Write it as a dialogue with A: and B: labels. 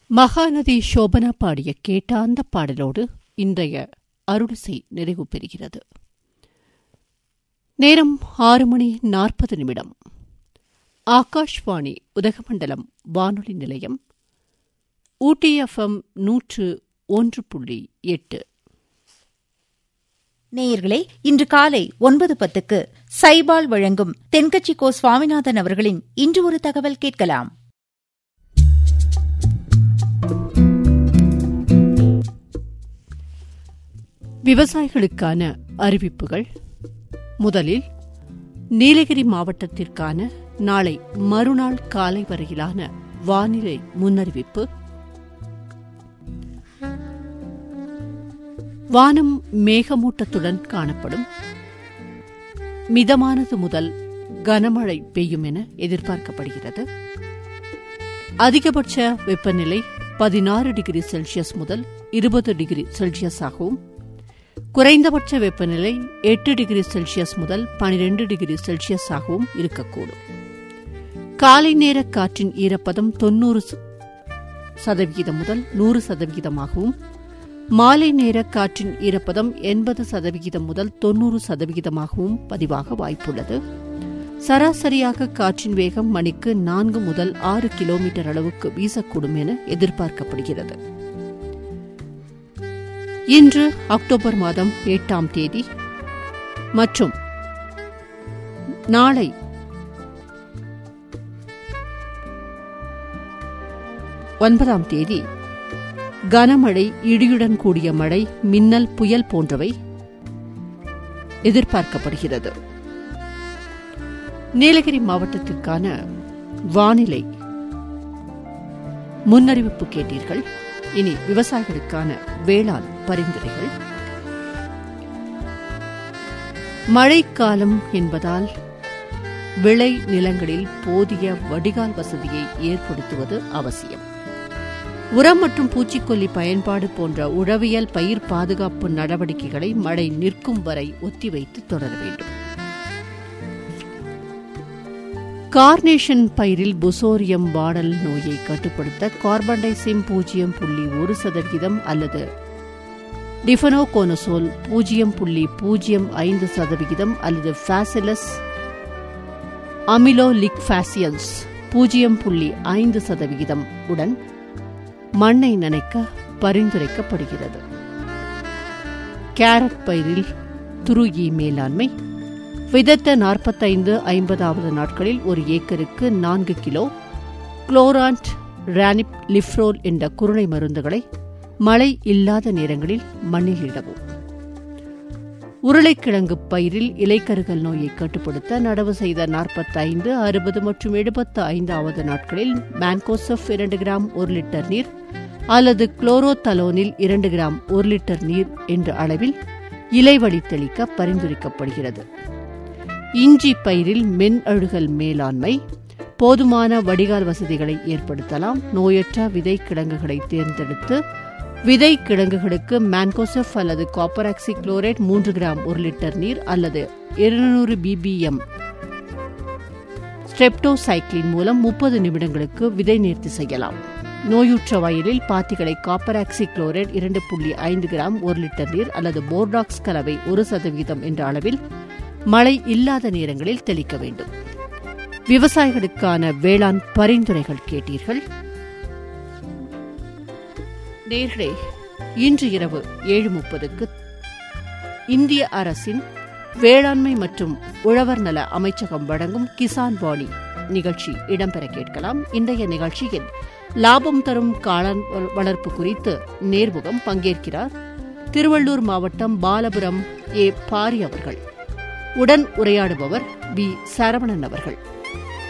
A: மகாநதி சோபனா பாடிய கேட்டாந்த பாடலோடு இன்றைய அருளிசை நிறைவு பெறுகிறது நேரம் ஆறு மணி நாற்பது நிமிடம் ஆகாஷ்வாணி உதகமண்டலம் வானொலி நிலையம் ஊட்டி எஃப்எம் நூற்று ஒன்று புள்ளி எட்டு
B: நேயர்களே இன்று காலை ஒன்பது பத்துக்கு சைபால் வழங்கும் தென்கட்சி கோ சுவாமிநாதன் அவர்களின் இன்று ஒரு தகவல் கேட்கலாம்
A: விவசாயிகளுக்கான அறிவிப்புகள் முதலில் நீலகிரி மாவட்டத்திற்கான நாளை மறுநாள் காலை வரையிலான வானிலை முன்னறிவிப்பு வானம் மேகமூட்டத்துடன் காணப்படும் மிதமானது முதல் கனமழை பெய்யும் என எதிர்பார்க்கப்படுகிறது அதிகபட்ச வெப்பநிலை பதினாறு டிகிரி செல்சியஸ் முதல் இருபது டிகிரி செல்சியஸ் ஆகவும் குறைந்தபட்ச வெப்பநிலை எட்டு டிகிரி செல்சியஸ் முதல் பனிரெண்டு டிகிரி செல்சியஸ் ஆகவும் இருக்கக்கூடும் காலை நேர காற்றின் ஈரப்பதம் தொன்னூறு சதவிகிதம் முதல் நூறு சதவிகிதமாகவும் மாலை நேர காற்றின் ஈரப்பதம் எண்பது சதவிகிதம் முதல் தொன்னூறு சதவிகிதமாகவும் பதிவாக வாய்ப்புள்ளது சராசரியாக காற்றின் வேகம் மணிக்கு நான்கு முதல் ஆறு கிலோமீட்டர் அளவுக்கு வீசக்கூடும் என எதிர்பார்க்கப்படுகிறது இன்று அக்டோபர் மாதம் எட்டாம் தேதி மற்றும் நாளை ஒன்பதாம் தேதி கனமழை இடியுடன் கூடிய மழை மின்னல் புயல் போன்றவை எதிர்பார்க்கப்படுகிறது நீலகிரி மாவட்டத்திற்கான வானிலை முன்னறிவிப்பு கேட்டீர்கள் இனி விவசாயிகளுக்கான வேளாண் பரிந்துரைகள் மழைக்காலம் என்பதால் விளை நிலங்களில் போதிய வடிகால் வசதியை ஏற்படுத்துவது அவசியம் உரம் மற்றும் பூச்சிக்கொல்லி பயன்பாடு போன்ற உழவியல் பயிர் பாதுகாப்பு நடவடிக்கைகளை மழை நிற்கும் வரை ஒத்திவைத்து தொடர வேண்டும் கார்னேஷன் பயிரில் புசோரியம் வாடல் நோயை கட்டுப்படுத்த கார்பன்டைசிம் பூஜ்ஜியம் புள்ளி ஒரு சதவிகிதம் அல்லது டிஃபனோகோனசோல் பூஜ்ஜியம் புள்ளி பூஜ்ஜியம் ஐந்து சதவிகிதம் அல்லது ஃபேசிலஸ் அமிலோலிக்ஃபாசியன்ஸ் பூஜ்ஜியம் புள்ளி ஐந்து சதவிகிதம் உடன் மண்ணை நனைக்க பரிந்துரைக்கப்படுகிறது கேரட் பயிரில் துருகி மேலாண்மை விதத்த நாற்பத்தைந்து ஐம்பதாவது நாட்களில் ஒரு ஏக்கருக்கு நான்கு கிலோ குளோரான்ட் ரானிப் லிஃப்ரோல் என்ற குருணை மருந்துகளை மழை இல்லாத நேரங்களில் மண்ணில் இடவும் உருளைக்கிழங்கு பயிரில் இலைக்கருகல் நோயை கட்டுப்படுத்த நடவு செய்த நாற்பத்தைந்து அறுபது மற்றும் எழுபத்து ஐந்தாவது நாட்களில் மேன்கோசப் இரண்டு கிராம் ஒரு லிட்டர் நீர் அல்லது குளோரோதலோனில் இரண்டு கிராம் ஒரு லிட்டர் நீர் என்ற அளவில் இலைவழி தெளிக்க பரிந்துரைக்கப்படுகிறது இஞ்சி பயிரில் மென் அழுகல் மேலாண்மை போதுமான வடிகால் வசதிகளை ஏற்படுத்தலாம் நோயற்ற விதை கிழங்குகளை தேர்ந்தெடுத்து விதை கிழங்குகளுக்கு மேன்கோசெஃப் அல்லது காப்பராக்சி குளோரேட் மூன்று கிராம் ஒரு லிட்டர் நீர் அல்லது இருநூறு பிபிஎம் ஸ்ட்ரெப்டோசைக்ளின் மூலம் முப்பது நிமிடங்களுக்கு விதை நேர்த்தி செய்யலாம் நோயுற்ற வயலில் பாத்திகளை காப்பராக்சி குளோரேட் இரண்டு புள்ளி ஐந்து கிராம் ஒரு லிட்டர் நீர் அல்லது போர்டாக்ஸ் கலவை ஒரு சதவீதம் என்ற அளவில் மழை இல்லாத நேரங்களில் தெளிக்க வேண்டும் விவசாயிகளுக்கான வேளாண் பரிந்துரைகள் கேட்டீர்கள் நேர்களே இன்று இரவு ஏழு முப்பதுக்கு இந்திய அரசின் வேளாண்மை மற்றும் உழவர் நல அமைச்சகம் வழங்கும் கிசான் வாணி நிகழ்ச்சி இடம்பெற கேட்கலாம் இன்றைய நிகழ்ச்சியில் லாபம் தரும் காளான் வளர்ப்பு குறித்து நேர்முகம் பங்கேற்கிறார் திருவள்ளூர் மாவட்டம் பாலபுரம் ஏ பாரி அவர்கள் உடன் உரையாடுபவர் பி சரவணன் அவர்கள்